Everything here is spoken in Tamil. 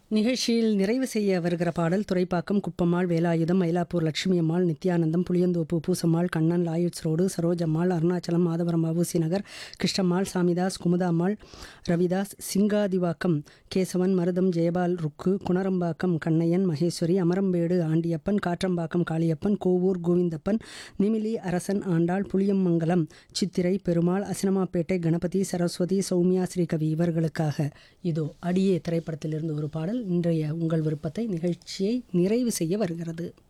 நிகழ்ச்சியில் நிறைவு செய்ய வருகிற பாடல் துறைப்பாக்கம் குப்பம்மாள் வேலாயுதம் மயிலாப்பூர் லட்சுமி அம்மாள் நித்யானந்தம் புளியந்தோப்பு பூசம்மாள் கண்ணன் லாயிட்ஸ் ரோடு சரோஜம்மாள் அருணாச்சலம் மாதவரம் வவுசி நகர் கிருஷ்ணம்மாள் சாமிதாஸ் குமுதாம்மாள் ரவிதாஸ் சிங்காதிவாக்கம் கேசவன் மருதம் ஜெயபால் ருக்கு குணரம்பாக்கம் கண்ணையன் மகேஸ்வரி அமரம்பேடு ஆண்டியப்பன் காற்றம்பாக்கம் காளியப்பன் கோவூர் கோவிந்தப்பன் நிமிலி அரசன் ஆண்டாள் புளியம்மங்கலம் சித்திரை பெருமாள் அசினமாப்பேட்டை கணபதி சரஸ்வதி சௌமியா ஸ்ரீகவி இவர்களுக்காக இதோ அடியே திரைப்படத்திலிருந்து ஒரு பாடல் இன்றைய உங்கள் விருப்பத்தை நிகழ்ச்சியை நிறைவு செய்ய வருகிறது